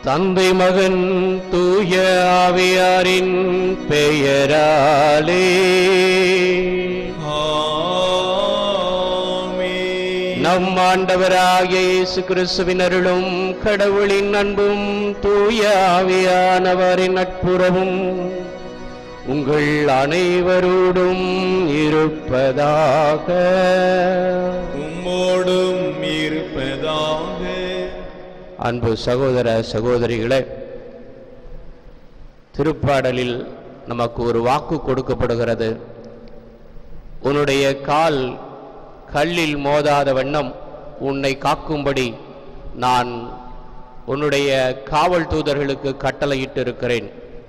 தந்தை மகன் தூய ஆவியாரின் பெயராலே ஆமென். நம் ஆண்டவராகிய இயேசு கிறிஸ்துவின் அருளும் கடவுளின் அன்பும் தூய ஆவியானவரின் நட்புறவும் உங்கள் அனைவரோடும் இருப்பதாக உம்மோடும் இருப்பதாக அன்பு சகோதர சகோதரிகளே திருப்பாடலில் நமக்கு ஒரு வாக்கு கொடுக்கப்படுகிறது உன்னுடைய கால் கல்லில் மோதாத வண்ணம் உன்னை காக்கும்படி நான் உன்னுடைய காவல் தூதர்களுக்கு கட்டளையிட்டு இருக்கிறேன்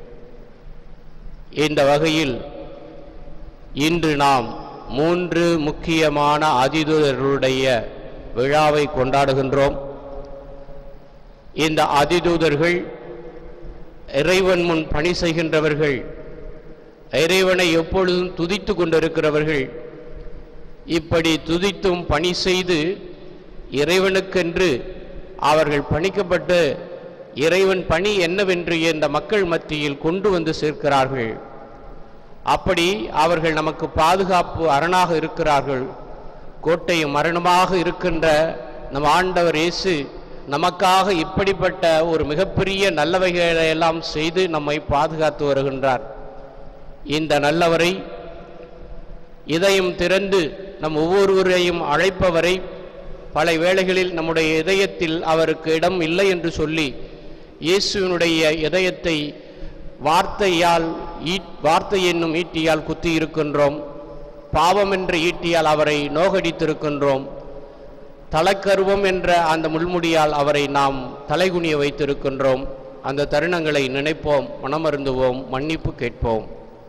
இந்த வகையில் இன்று நாம் மூன்று முக்கியமான அதிதூதர்களுடைய விழாவை கொண்டாடுகின்றோம் இந்த அதிதூதர்கள் இறைவன் முன் பணி செய்கின்றவர்கள் இறைவனை எப்பொழுதும் துதித்து கொண்டிருக்கிறவர்கள் இப்படி துதித்தும் பணி செய்து இறைவனுக்கென்று அவர்கள் பணிக்கப்பட்டு இறைவன் பணி என்னவென்று இந்த மக்கள் மத்தியில் கொண்டு வந்து சேர்க்கிறார்கள் அப்படி அவர்கள் நமக்கு பாதுகாப்பு அரணாக இருக்கிறார்கள் கோட்டையும் மரணமாக இருக்கின்ற நம் ஆண்டவர் இயேசு நமக்காக இப்படிப்பட்ட ஒரு மிகப்பெரிய நல்லவைகளை எல்லாம் செய்து நம்மை பாதுகாத்து வருகின்றார் இந்த நல்லவரை இதயம் திறந்து நம் ஒவ்வொருவரையும் அழைப்பவரை பல வேளைகளில் நம்முடைய இதயத்தில் அவருக்கு இடம் இல்லை என்று சொல்லி இயேசுவினுடைய இதயத்தை வார்த்தையால் ஈ- வார்த்தை என்னும் ஈட்டியால் குத்தி இருக்கின்றோம் பாவம் என்ற ஈட்டியால் அவரை நோகடித்திருக்கின்றோம் தலைக்கருவம் என்ற அந்த முள்முடியால் அவரை நாம் தலைகுனிய வைத்திருக்கின்றோம் அந்த தருணங்களை நினைப்போம் மனமருந்துவோம் மன்னிப்பு கேட்போம்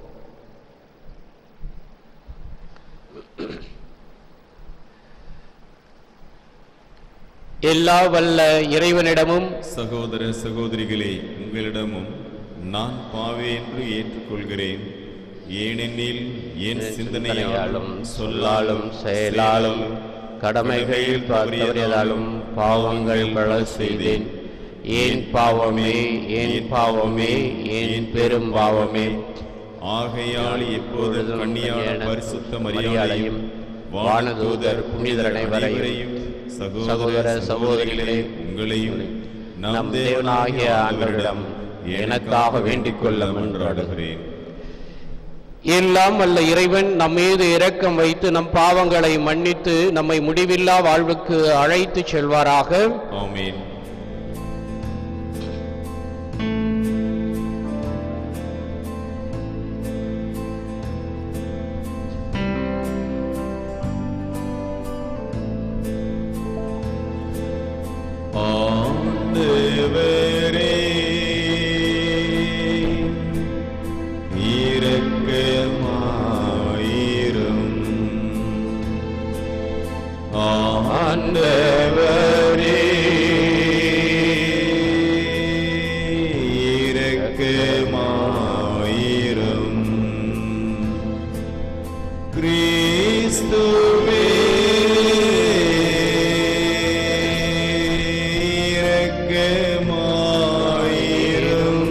எல்லா வல்ல இறைவனிடமும் சகோதர சகோதரிகளே உங்களிடமும் நான் பாவி என்று ஏற்றுக்கொள்கிறேன் ஏனெனில் என் சிந்தனையாலும் சொல்லாலும் செயலாலும் கடமைகளில் தவறியதாலும் பாவங்கள் பல செய்தேன் ஏன் பாவமே ஏன் பாவமே ஏன் பெரும் பாவமே ஆகையால் எப்போதும் கண்ணியான பரிசுத்த மரியாதையும் வானதூதர் புனிதர் அனைவரையும் சகோதர சகோதரிகளே உங்களையும் நம் தேவனாகிய ஆண்டவரிடம் எனக்காக வேண்டிக் கொள்ள மன்றாடுகிறேன் எல்லாம் அல்ல இறைவன் நம் மீது இரக்கம் வைத்து நம் பாவங்களை மன்னித்து நம்மை முடிவில்லா வாழ்வுக்கு அழைத்து செல்வாராக ஆமென் ஆண்டவரே இரக்கமாயிரும் ஆண்டவரே இரக்கமாயிரும் கிறிஸ்துவே இரக்கமாயிரும்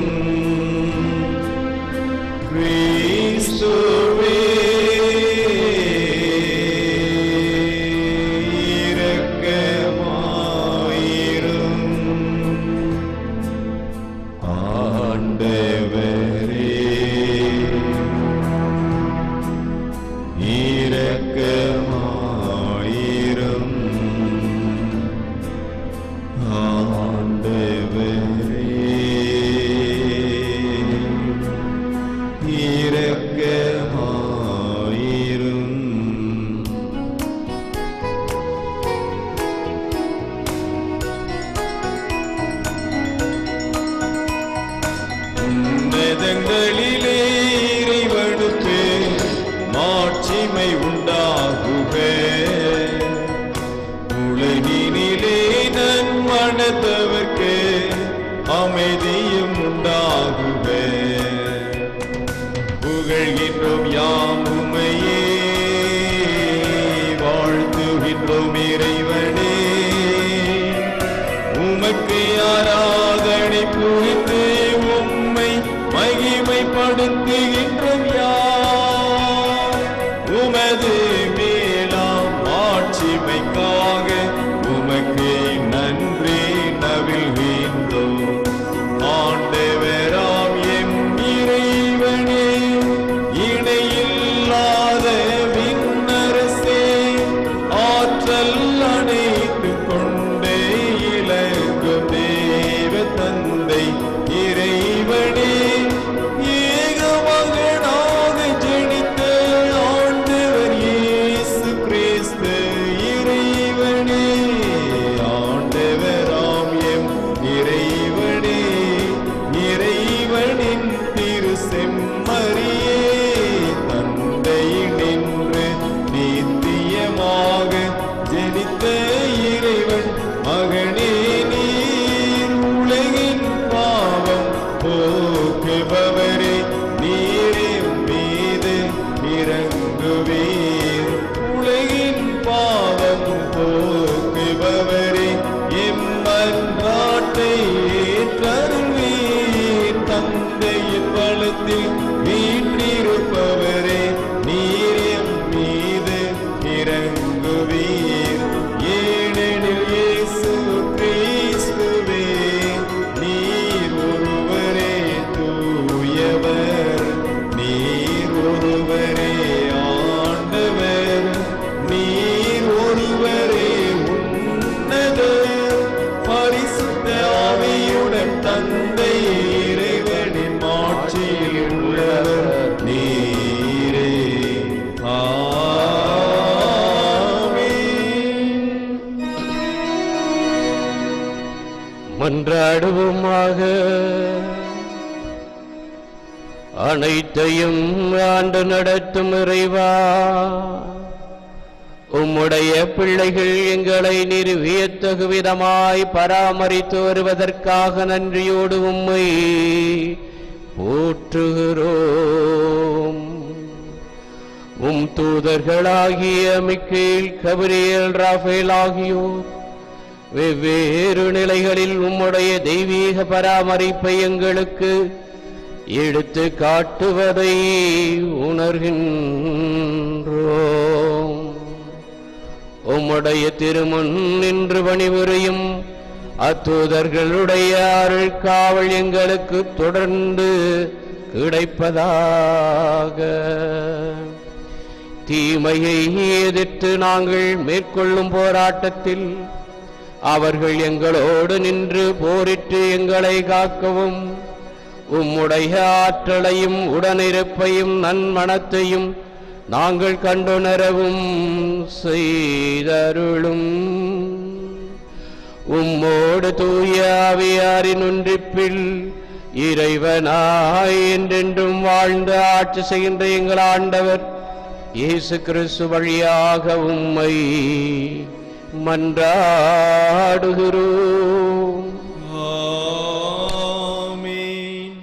கிறிஸ்துவே இரக்கமாயிரும் ஆண்டவரே இரக்கமாயிரும் ஆண்டவரே இரக்கமாயிரும் உன்னதங்களிலே இறைவனுக்கு மாட்சிமை உண்டாகுக உலகினிலே நன்மனத்தவர்க்கு அமைதியும் உண்டாகுக புகழ்கின்றோம் யாம் உமையே வாழ்த்துகின்றோம் இறைவனே உமக்கு ஆராதனை மன்றாடுவோமாக அனைத்தையும் ஆண்டு நடத்தும் இறைவா உம்முடைய பிள்ளைகள் எங்களை நிறுவியத்தகு விதமாய் பராமரித்து வருவதற்காக நன்றியோடு உம்மை போற்றுகிறோம் உம் தூதர்களாகிய மிக்கேல் கபிரியல் ராஃபேல் ஆகியோர் வெவ்வேறு நிலைகளில் உம்முடைய தெய்வீக பராமரிப்பை எங்களுக்கு எடுத்து காட்டுவதை உணர்கின்றோம் உம்முடைய திருமுன் நின்று பணிபுரியும் அத்தூதர்களுடைய அருள் காவல் எங்களுக்கு தொடர்ந்து கிடைப்பதாக தீமையை எதிர்த்து நாங்கள் மேற்கொள்ளும் போராட்டத்தில் அவர்கள் எங்களோடு நின்று போரிட்டு எங்களை காக்கவும் உம்முடைய ஆற்றலையும் உடனிருப்பையும் நன்மணத்தையும் நாங்கள் கண்டுணரவும் செய்தருளும் உம்மோடு தூய ஆவியாரின் ஒன்றிப்பில் இறைவனாய் என்றென்றும் வாழ்ந்து ஆட்சி செய்கின்ற எங்கள் ஆண்டவர் இயேசு கிறிஸ்து வழியாக உம்மை மன்றாடுகிறோம் ஆமென்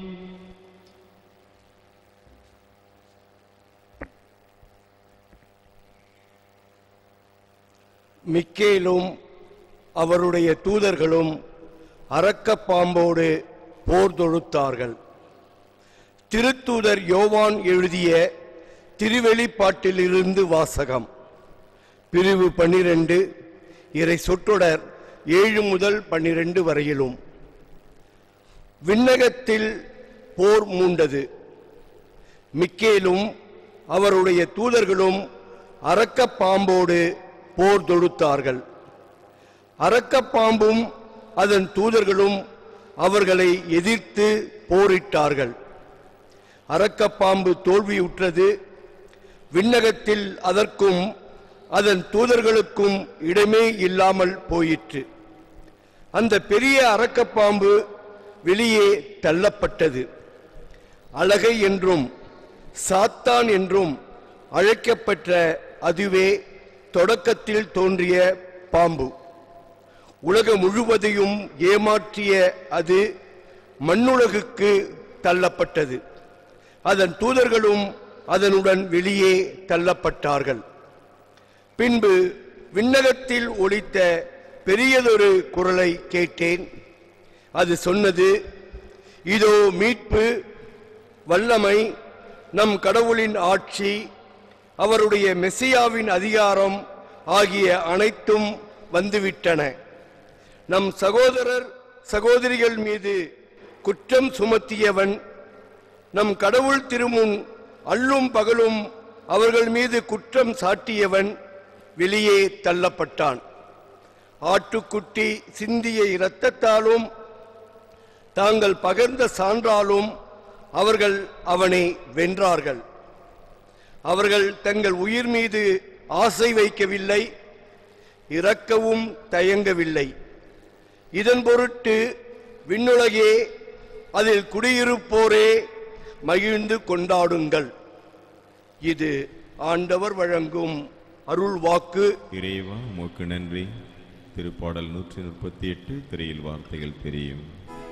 மிக்கேலும் அவருடைய தூதர்களும் அரக்கப் பாம்போடு போர் தொடுத்தார்கள் திருத்தூதர் யோவான் எழுதிய திருவெளிப்பாட்டிலிருந்து வாசகம் பிரிவு பன்னிரண்டு இறை சொற்றொடர் ஏழு முதல் பன்னிரண்டு வரையிலும் விண்ணகத்தில் போர் மூண்டது மிக்கேலும் அவருடைய தூதர்களும் அரக்கப் பாம்போடு போர் தொடுத்தார்கள் அரக்கப் பாம்பும் அதன் தூதர்களும் அவர்களை எதிர்த்து போரிட்டார்கள் அரக்கப்பாம்பு தோல்வியுற்றது விண்ணகத்தில் அதற்கும் அதன் தூதர்களுக்கும் இடமே இல்லாமல் போயிற்று அந்த பெரிய அரக்கப்பாம்பு வெளியே தள்ளப்பட்டது அழகை என்றும் சாத்தான் என்றும் அழைக்கப்பட்ட அதுவே தொடக்கத்தில் தோன்றிய பாம்பு உலகம் முழுவதையும் ஏமாற்றிய அது மண்ணுலகுக்கு தள்ளப்பட்டது அதன் தூதர்களும் அதனுடன் வெளியே தள்ளப்பட்டார்கள் பின்பு விண்ணகத்தில் ஒலித்த பெரியதொரு குரலை கேட்டேன் அது சொன்னது இதோ மீட்பு வல்லமை நம் கடவுளின் ஆட்சி அவருடைய மெசியாவின் அதிகாரம் ஆகிய அனைத்தும் வந்துவிட்டன நம் சகோதரர் சகோதரிகள் மீது குற்றம் சுமத்தியவன் நம் கடவுள் திருமுன் அல்லும் பகலும் அவர்கள் மீது குற்றம் சாட்டியவன் வெளியே தள்ளப்பட்டான் ஆட்டுக்குட்டி சிந்திய இரத்தத்தாலும் தாங்கள் பகர்ந்த சான்றாலும் அவர்கள் அவனை வென்றார்கள் அவர்கள் தங்கள் உயிர் மீது ஆசை வைக்கவில்லை இறக்கவும் தயங்கவில்லை இதன் பொருட்டு விண்ணுலகே அதில் குடியிருப்போரே மகிழ்ந்து கொண்டாடுங்கள் இது ஆண்டவர் வழங்கும் அருள் வாக்கு இறைவா உமக்கு நன்றி திருப்பாடல் நூற்றி முப்பத்தி எட்டு திரையில் வார்த்தைகள் தெரியும்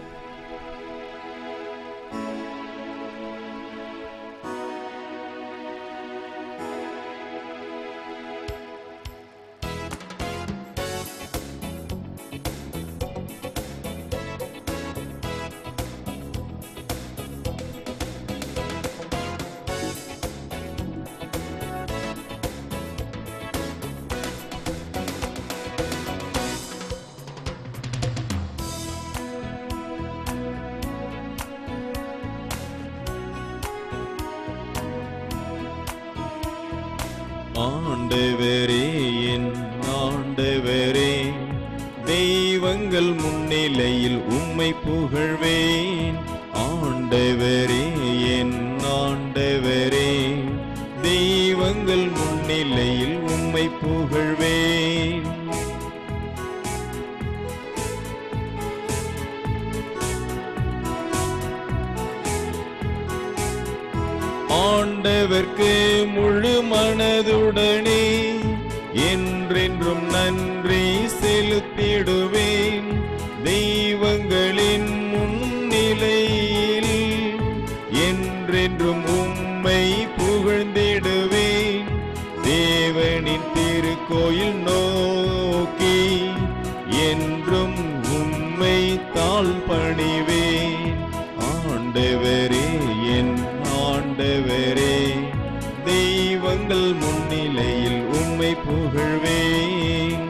ஆண்டவரே என் ஆண்டவரே தெய்வங்கள் முன்னிலையில் உம்மை புகழ்வேன் ஆண்டவரே என் ஆண்டவரே தெய்வங்கள் முன்னிலையில் உம்மை புகழ்வேன் ஆண்டவர்க்கு முழு மனதுடனே என்றென்றும் நன்றி செலுத்திடுவேன் தெய்வங்களின் முன்னிலையில் என்றென்றும் உம்மை புகழ்ந்திடுவேன் தேவனின் திருக்கோயில் நோக்கி என்றும் உம்மை தாழ் பணிவேன் ஆண்டவரே என் ஆண்டவரே தெய்வங்கள் முன்னிலையில் உம்மை புகழ்வேன்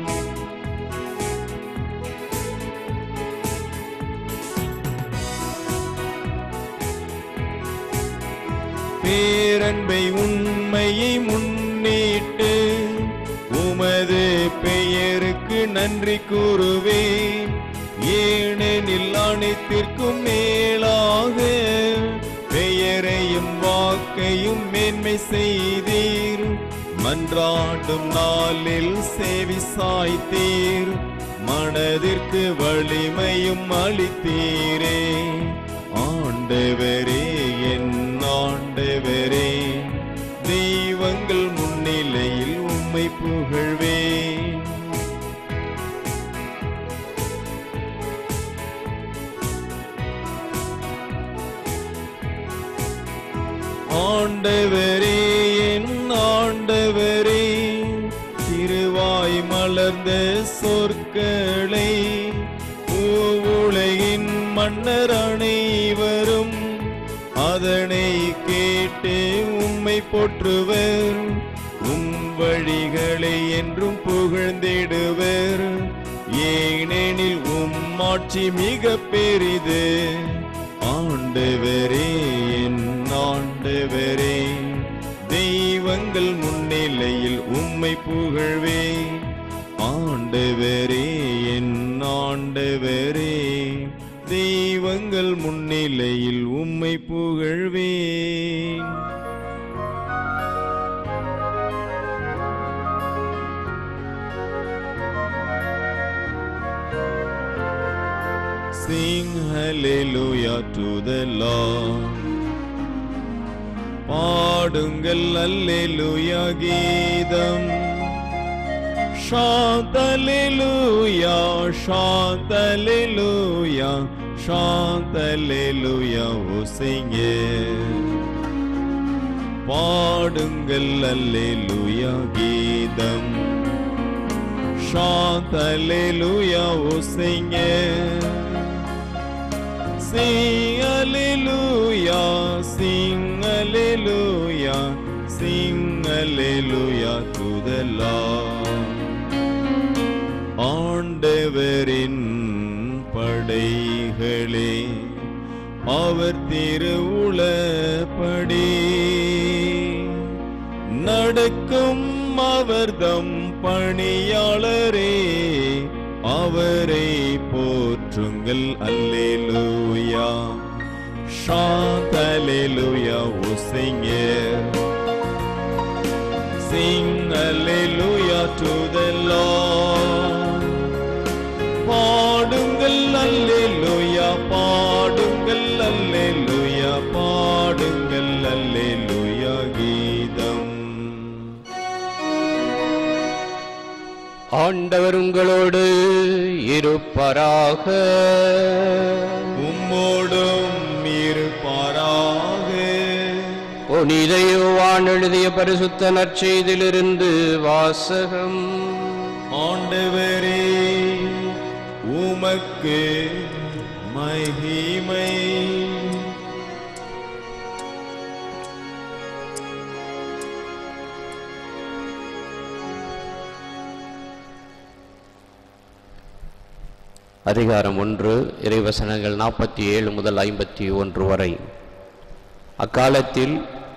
பேரன்பை உண்மையை முன்னிட்டு உமது பெயருக்கு நன்றி கூறுவேன் ஏனெனில் அனைத்திற்கும் மேலாக பெயரையும் வாக்கையும் மேன்மை செய்தீர் மன்றாடும் நாளில் சேவி சாய்த்தீர் மனதிற்கு வலிமையும் அளித்தீரே ஆண்டவரே என் ஆண்டவரே தெய்வங்கள் முன்னிலையில் உம்மை புகழ்வேன் ஆண்டவரே என் ஆண்டவரே திருவாய் மலர்ந்த சொற்களை பூவுலகின் மன்னர் அனைவரும் அதனை கேட்டு உம்மை போற்றுவர் உம் வழிகளை என்றும் புகழ்ந்திடுவர் ஏனெனில் உம் ஆட்சி மிக பெரிது ஆண்டவரே என் ஆண்டவரே தெய்வங்கள் முன்னிலையில் உம்மை புகழ்வேன் ஆண்டவரே என் ஆண்டவரே தெய்வங்கள் முன்னிலையில் உம்மை புகழ்வேன் Sing hallelujah to the Lord. பாடுங்கள் அல்லேலூயா கீதம் சாந்தலேலூயா சாந்தலேலூயா சாந்தலேலூயா ஓசைங்க பாடுங்கள் அல்லேலூயா கீதம் சாந்தலேலூயா ஓசைங்க Sing hallelujah, sing hallelujah, sing hallelujah to the Lord. ஆண்டவரின் படைகளே அவர் திருவுளப்படி நடக்கும் அவர்தம் பணியாளரே அவரை போற்றுங்கள் அல்லேலூயா ஷாந்தலேலூயா உசைங்க Sing hallelujah to the Lord. பாடுங்கள் அல்லேலூயா பாடுங்கள் அல்லேலூயா பாடுங்கள் அல்லேலூயா கீதம் ஆண்டவர் உங்களோடு இருப்பாராக உம்மோடும் இருப்பாராக புனித யோவான் எழுதிய பரிசுத்த நற்செய்திலிருந்து வாசகம் ஆண்டவரே உமக்கு மகிமை அதிகாரம் ஒன்று இறைவசனங்கள் நாற்பத்தி ஏழு முதல் ஐம்பத்தி ஒன்று வரை அக்காலத்தில்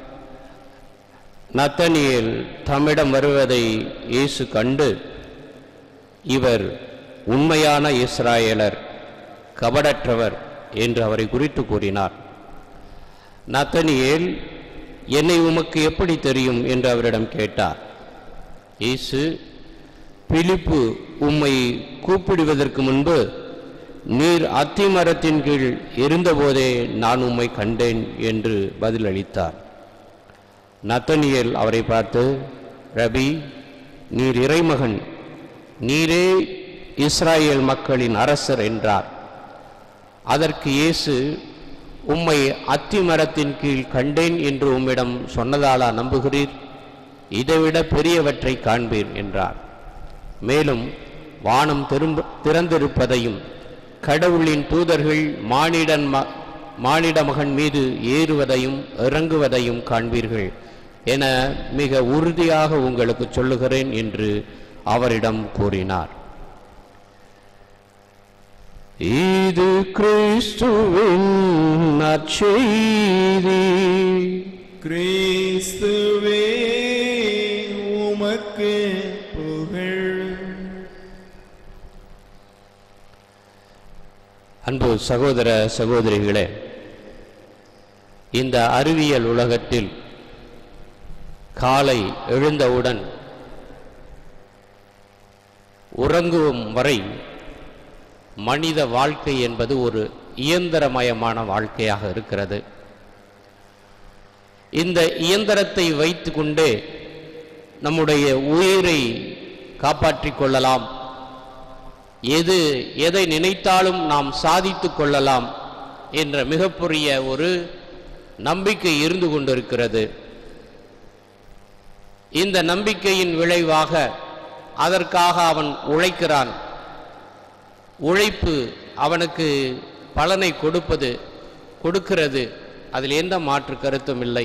நத்தனியேல் தம்மிடம் வருவதை இயேசு கண்டு இவர் உண்மையான இஸ்ராயலர் கபடற்றவர் என்று அவரை குறித்து கூறினார் நத்தனியேல் என்னை உமக்கு எப்படி தெரியும் என்று அவரிடம் கேட்டார் இயேசு பிலிப்பு உம்மை கூப்பிடுவதற்கு முன்பு நீர் அத்திமரத்தின் கீழ் இருந்தபோதே நான் உம்மை கண்டேன் என்று பதிலளித்தார் நத்தனியேல் அவரை பார்த்து ரபி நீர் இறைமகன் நீரே இஸ்ராயேல் மக்களின் அரசர் என்றார் அதற்கு இயேசு உம்மை அத்தி மரத்தின் கீழ் கண்டேன் என்று உம்மிடம் சொன்னதாலா நம்புகிறீர் இதைவிட பெரியவற்றை காண்பீர் என்றார் மேலும் வானம் திரும்ப திறந்திருப்பதையும் கடவுளின் தூதர்கள் மானிடன் ம மானிட மகன் மீது ஏறுவதையும் இறங்குவதையும் காண்பீர்கள் என மிக உறுதியாக உங்களுக்கு சொல்லுகிறேன் என்று அவரிடம் கூறினார் இது கிறிஸ்துவின் நற்செய்தி கிறிஸ்துவே உமக்கு புகழ் அன்பு சகோதர சகோதரிகளே இந்த அறிவியல் உலகத்தில் காலை எழுந்தவுடன் உறங்கும் வரை மனித வாழ்க்கை என்பது ஒரு இயந்திரமயமான வாழ்க்கையாக இருக்கிறது இந்த இயந்திரத்தை வைத்துக்கொண்டே நம்முடைய உயிரை காப்பாற்றிக் கொள்ளலாம் எது எதை நினைத்தாலும் நாம் சாதித்துக் கொள்ளலாம் என்ற மிகப்பெரிய ஒரு நம்பிக்கை இருந்து கொண்டிருக்கிறது இந்த நம்பிக்கையின் விளைவாக அதற்காக அவன் உழைக்கிறான் உழைப்பு அவனுக்கு பலனை கொடுப்பது கொடுக்கிறது அதில் எந்த மாற்று கருத்தும் இல்லை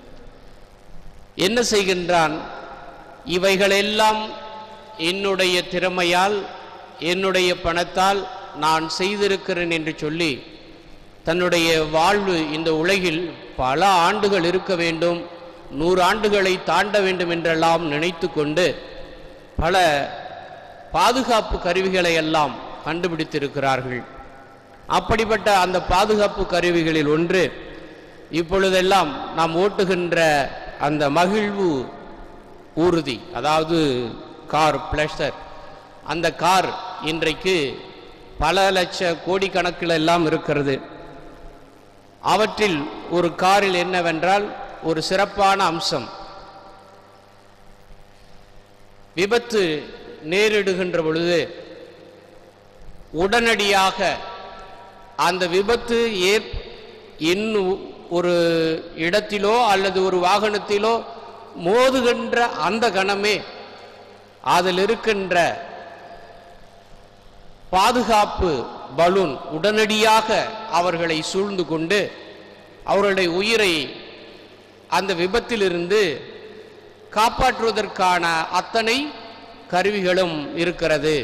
என்ன செய்கின்றான் இவைகளெல்லாம் என்னுடைய திறமையால் என்னுடைய பணத்தால் நான் செய்திருக்கிறேன் என்று சொல்லி தன்னுடைய வாழ்வு இந்த உலகில் பல ஆண்டுகள் இருக்க வேண்டும் நூறு ஆண்டுகளை தாண்ட வேண்டும் என்றெல்லாம் நினைத்து கொண்டு பல பாதுகாப்பு கருவிகளை எல்லாம் கண்டுபிடித்திருக்கிறார்கள் அப்படிப்பட்ட அந்த பாதுகாப்பு கருவிகளில் ஒன்று இப்பொழுதெல்லாம் நாம் ஓட்டுகின்ற அந்த மகிழ்வு ஊர்தி அதாவது கார் பிளஷர் அந்த கார் இன்றைக்கு பல லட்ச கோடிக்கணக்கில் எல்லாம் இருக்கிறது அவற்றில் ஒரு காரில் என்னவென்றால் ஒரு சிறப்பான அம்சம் விபத்து நேரிடுகின்ற பொழுது உடனடியாக அந்த விபத்து ஏற் இன்னும் ஒரு இடத்திலோ அல்லது ஒரு வாகனத்திலோ மோதுகின்ற அந்த கணமே அதில் இருக்கின்ற பாதுகாப்பு பலூன் உடனடியாக அவர்களை சூழ்ந்து கொண்டு அவர்களுடைய உயிரை அந்த விபத்திலிருந்து காப்பாற்றுவதற்கான அத்தனை கருவிகளும் இருக்கிறது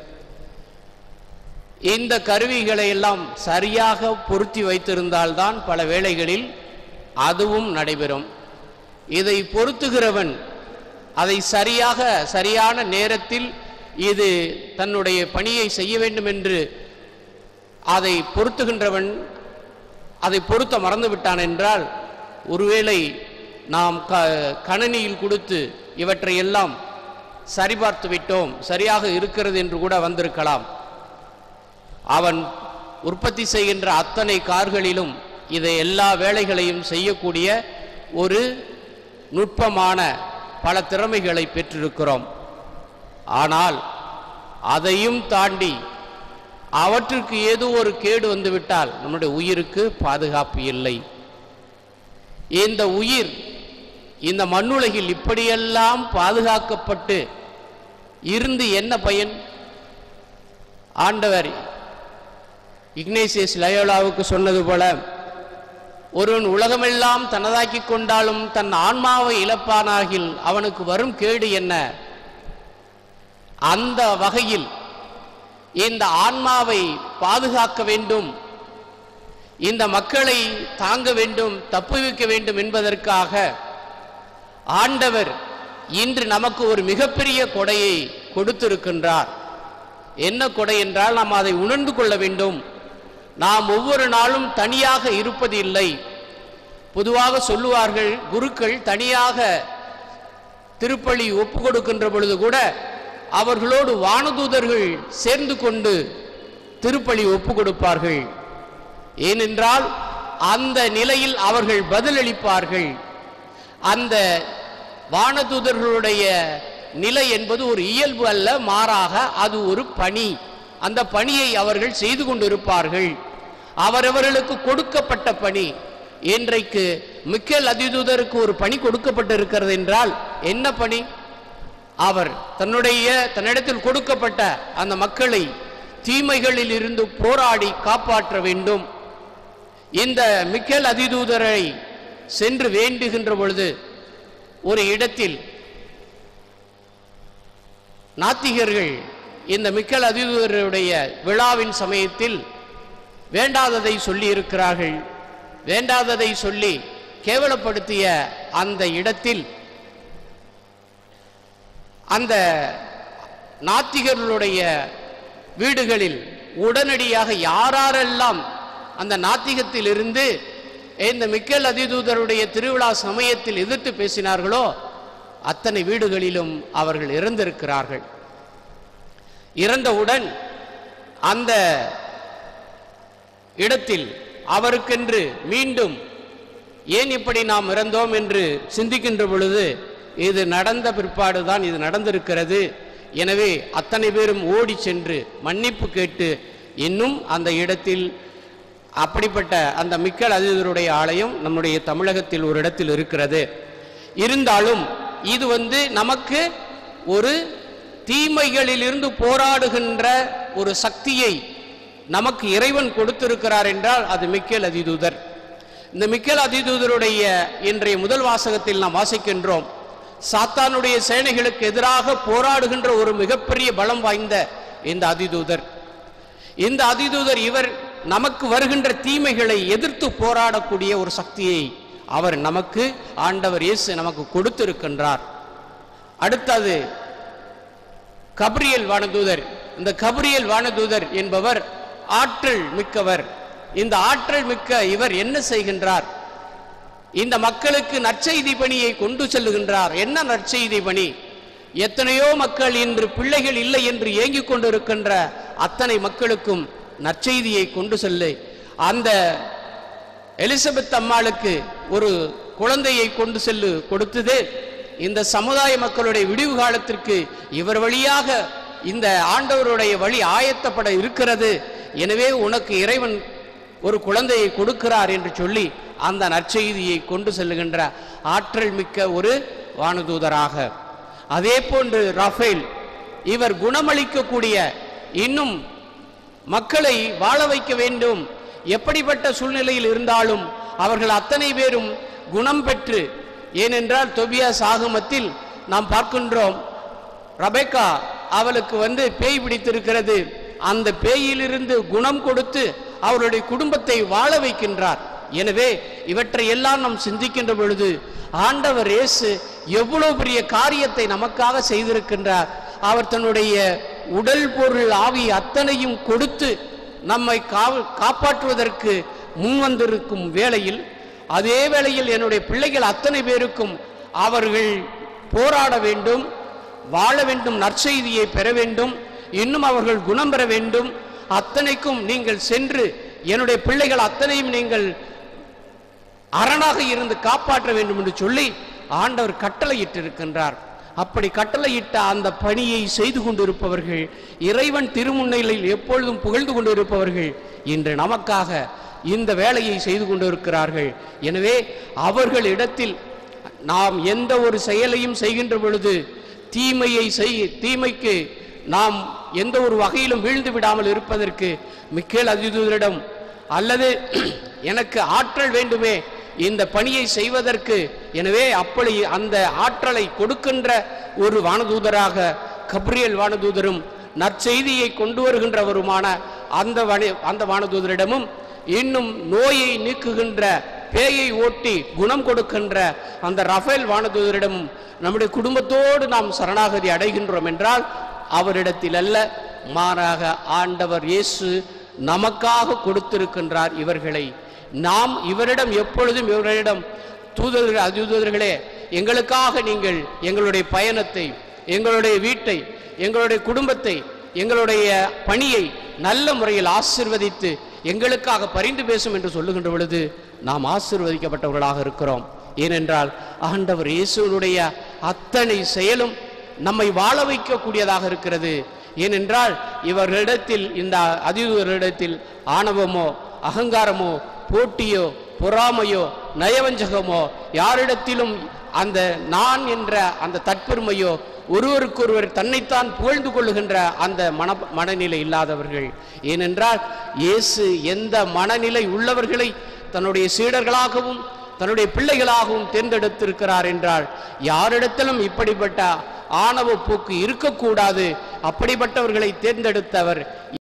இந்த கருவிகளை எல்லாம் சரியாக பொருத்தி வைத்திருந்தால்தான் பல வேளைகளில் அதுவும் நடைபெறும் இதை பொருத்துகிறவன் அதை சரியாக சரியான நேரத்தில் இது தன்னுடைய பணியை செய்ய வேண்டும் என்று அதை பொருத்துகின்றவன் அதை பொருத்த மறந்து விட்டான் என்றால் ஒருவேளை நாம் க கணனியில் கொடுத்து இவற்றை எல்லாம் சரிபார்த்து விட்டோம் சரியாக இருக்கிறது என்று கூட வந்திருக்கலாம் அவன் உற்பத்தி செய்கின்ற அத்தனை கார்களிலும் இதை எல்லா வேலைகளையும் செய்யக்கூடிய ஒரு நுட்பமான பல திறமைகளை பெற்றிருக்கிறோம் ஆனால் அதையும் தாண்டி அவற்றுக்கு ஏதோ ஒரு கேடு வந்துவிட்டால் நம்முடைய உயிருக்கு பாதுகாப்பு இல்லை இந்த உயிர் இந்த மண்ணுலகில் இப்படியெல்லாம் பாதுகாக்கப்பட்டு இருந்து என்ன பயன் ஆண்டவர் இக்னேசியஸ் லயோலாவுக்கு சொன்னது போல ஒருவன் உலகமெல்லாம் தனதாக்கிக் கொண்டாலும் தன் ஆன்மாவை இழப்பானாகில் அவனுக்கு வரும் கேடு என்ன அந்த வகையில் இந்த ஆன்மாவை பாதுகாக்க வேண்டும் இந்த மக்களை தாங்க வேண்டும் தப்புவிக்க வேண்டும் என்பதற்காக ஆண்டவர் இன்று நமக்கு ஒரு மிகப்பெரிய கொடையை கொடுத்திருக்கின்றார் என்ன கொடை என்றால் நாம் அதை உணர்ந்து கொள்ள வேண்டும் நாம் ஒவ்வொரு நாளும் தனியாக இருப்பது இல்லை பொதுவாக சொல்லுவார்கள் குருக்கள் தனியாக திருப்பலி ஒப்பு கொடுக்கின்ற பொழுது கூட அவர்களோடு வானதூதர்கள் சேர்ந்து கொண்டு திருப்பலி ஒப்பு கொடுப்பார்கள் ஏனென்றால் அந்த நிலையில் அவர்கள் பதிலளிப்பார்கள் அந்த வானதூதர்களுடைய நிலை என்பது ஒரு இயல்பு அல்ல மாறாக அது ஒரு பணி அந்த பணியை அவர்கள் செய்து கொண்டிருப்பார்கள் அவரவர்களுக்கு கொடுக்கப்பட்ட பணி இன்றைக்கு மிக்கேல் அதிதூதருக்கு ஒரு பணி கொடுக்கப்பட்டிருக்கிறது என்றால் என்ன பணி அவர் தன்னுடைய தன்னிடத்தில் கொடுக்கப்பட்ட அந்த மக்களை தீமைகளில் இருந்து போராடி காப்பாற்ற வேண்டும் இந்த மிக்கேல் அதிதூதரை சென்று வேண்டுகின்ற பொழுது ஒரு இடத்தில் நாத்திகர்கள் இந்த மிக்கேல் அதிதூதருடைய விழாவின் சமயத்தில் வேண்டாததை சொல்லி இருக்கிறார்கள் வேண்டாததை சொல்லி கேவலப்படுத்திய அந்த இடத்தில் அந்த நாத்திகர்களுடைய வீடுகளில் உடனடியாக யாரெல்லாம் அந்த நாத்திகத்திலிருந்து இந்த மிக்கேல் அதிதூதருடைய திருவிழா சமயத்தில் எதிர்த்து பேசினார்களோ அத்தனை வீடுகளிலும் அவர்கள் இறந்திருக்கிறார்கள் இறந்தவுடன் அந்த இடத்தில் அவருக்கென்று மீண்டும் ஏன் இப்படி நாம் இறந்தோம் என்று சிந்திக்கின்ற பொழுது இது நடந்த பிற்பாடுதான் இது நடந்திருக்கிறது எனவே அத்தனை பேரும் ஓடி சென்று மன்னிப்பு கேட்டு இன்னும் அந்த இடத்தில் அப்படிப்பட்ட அந்த மிக்கல் அதிதருடைய ஆலயம் நம்முடைய தமிழகத்தில் ஒரு இடத்தில் இருக்கிறது இருந்தாலும் இது வந்து நமக்கு ஒரு தீமைகளிலிருந்து போராடுகின்ற ஒரு சக்தியை நமக்கு இறைவன் கொடுத்திருக்கிறார் என்றால் அது மிக்கேல் அதிதூதர் இந்த மிக்கேல் அதிதூதருடைய இன்றைய முதல் வாசகத்தில் நாம் வாசிக்கின்றோம் சாத்தானுடைய சேனைகளுக்கு எதிராக போராடுகின்ற ஒரு மிகப்பெரிய பலம் வாய்ந்த இந்த அதிதூதர் இந்த அதிதூதர் இவர் நமக்கு வருகின்ற தீமைகளை எதிர்த்து போராடக்கூடிய ஒரு சக்தியை அவர் நமக்கு ஆண்டவர் இயேசு நமக்கு கொடுத்திருக்கின்றார் அடுத்தது கப்ரியல் வானதூதர் இந்த கப்ரியல் வானதூதர் என்பவர் ஆற்றல் மிக்கவர் இந்த ஆற்றல் மிக்க இவர் என்ன செய்கின்றார் இந்த மக்களுக்கு நற்செய்தி பணியை கொண்டு செல்லுகின்றார் என்ன நற்செய்தி பணி எத்தனையோ மக்கள் இன்று பிள்ளைகள் இல்லை என்று ஏங்கிக் கொண்டிருக்கின்ற அத்தனை மக்களுக்கும் நற்செய்தியை கொண்டு செல்லு அந்த எலிசபெத் அம்மாளுக்கு ஒரு குழந்தையை கொண்டு செல்லு கொடுத்தது இந்த சமுதாய மக்களுடைய விடிவு காலத்திற்கு இவர் வழியாக இந்த ஆண்டவருடைய வழி ஆயத்தப்பட இருக்கிறது எனவே உனக்கு இறைவன் ஒரு குழந்தையை கொடுக்கிறார் என்று சொல்லி அந்த நற்செய்தியை கொண்டு செல்லுகின்ற ஆற்றல் மிக்க ஒரு வானதூதராக அதே போன்று ரஃபேல் இவர் குணமளிக்கக்கூடிய இன்னும் மக்களை வாழ வைக்க வேண்டும் எப்படிப்பட்ட சூழ்நிலையில் இருந்தாலும் அவர்கள் அத்தனை பேரும் குணம் பெற்று ஏனென்றால் தொபியா சாகுமத்தில் நாம் பார்க்கின்றோம் ரபேக்கா அவளுக்கு வந்து பேய் பிடித்திருக்கிறது அந்த பேயிலிருந்து குணம் கொடுத்து அவருடைய குடும்பத்தை வாழ வைக்கின்றார் எனவே இவற்றை எல்லாம் நாம் சிந்திக்கின்ற பொழுது ஆண்டவர் இயேசு எவ்வளவு பெரிய காரியத்தை நமக்காக செய்திருக்கின்றார் அவர் தன்னுடைய உடல் பொருள் ஆவி அத்தனையும் கொடுத்து நம்மை காவ- காப்பாற்றுவதற்கு முன்வந்திருக்கும் வேளையில் அதே வேளையில் என்னுடைய பிள்ளைகள் அத்தனை பேருக்கும் அவர்கள் போராட வேண்டும் வாழ வேண்டும் நற்செய்தியை பெற வேண்டும் இன்னும் அவர்கள் குணம் பெற வேண்டும் அத்தனைக்கும் நீங்கள் சென்று என்னுடைய பிள்ளைகள் அத்தனையும் நீங்கள் அரணாக இருந்து காப்பாற்ற வேண்டும் என்று சொல்லி ஆண்டவர் கட்டளையிட்டிருக்கின்றார் அப்படி கட்டளையிட்ட அந்த பணியை செய்து கொண்டிருப்பவர்கள் இறைவன் திருமுன்னிலையில் எப்பொழுதும் புகழ்ந்து கொண்டிருப்பவர்கள் இன்று நமக்காக இந்த வேலையை செய்து கொண்டிருக்கிறார்கள் எனவே அவர்களிடத்தில் நாம் எந்த ஒரு செயலையும் செய்கின்ற பொழுது தீமையை செய் தீமைக்கு நாம் எந்த ஒரு வகையிலும் வீழ்ந்து விடாமல் இருப்பதற்கு மிக்கேல் அதிதூதரிடம் அல்லது எனக்கு ஆற்றல் வேண்டுமே இந்த பணியை செய்வதற்கு எனவே அப்படி அந்த ஆற்றலை கொடுக்கின்ற ஒரு வானதூதராக கப்ரியல் வானதூதரும் நற்செய்தியை கொண்டு வருகின்றவருமான அந்த வனி- அந்த வானதூதரிடமும் இன்னும் நோயை நீக்குகின்ற பேயை ஓட்டி குணம் கொடுக்கின்ற அந்த ரஃபேல் வானதூதரிடமும் நம்முடைய குடும்பத்தோடு நாம் சரணாகதி அடைகின்றோம் என்றால் அவரிடத்தில் அல்ல மாறாக ஆண்டவர் இயேசு நமக்காக கொடுத்திருக்கின்றார் இவர்களை நாம் இவரிடம் எப்பொழுதும் இவரிடம் தூதர்கள் அதிதூதர்களே எங்களுக்காக நீங்கள் எங்களுடைய பயணத்தை எங்களுடைய வீட்டை எங்களுடைய குடும்பத்தை எங்களுடைய பணியை நல்ல முறையில் ஆசிர்வதித்து எங்களுக்காக பரிந்து பேசும் என்று சொல்லுகின்ற பொழுது நாம் ஆசிர்வதிக்கப்பட்டவர்களாக இருக்கிறோம் ஏனென்றால் ஆண்டவர் இயேசுனுடைய அத்தனை செயலும் நம்மை வாழ வைக்கக்கூடியதாக இருக்கிறது ஏனென்றால் இவர்களிடத்தில் இந்த அதிதூரிடத்தில் ஆணவமோ அகங்காரமோ போட்டியோ பொறாமையோ நயவஞ்சகமோ யாரிடத்திலும் அந்த நான் என்ற அந்த தற்பெருமையோ ஒருவருக்கொருவர் தன்னைத்தான் புகழ்ந்து கொள்ளுகின்ற அந்த மன மனநிலை இல்லாதவர்கள் ஏனென்றால் இயேசு எந்த மனநிலை உள்ளவர்களை தன்னுடைய சீடர்களாகவும் தன்னுடைய பிள்ளைகளாகவும் தேர்ந்தெடுத்திருக்கிறார் என்றால் யாரிடத்திலும் இப்படிப்பட்ட ஆணவ போக்கு இருக்கக்கூடாது அப்படிப்பட்டவர்களை தேர்ந்தெடுத்தவர்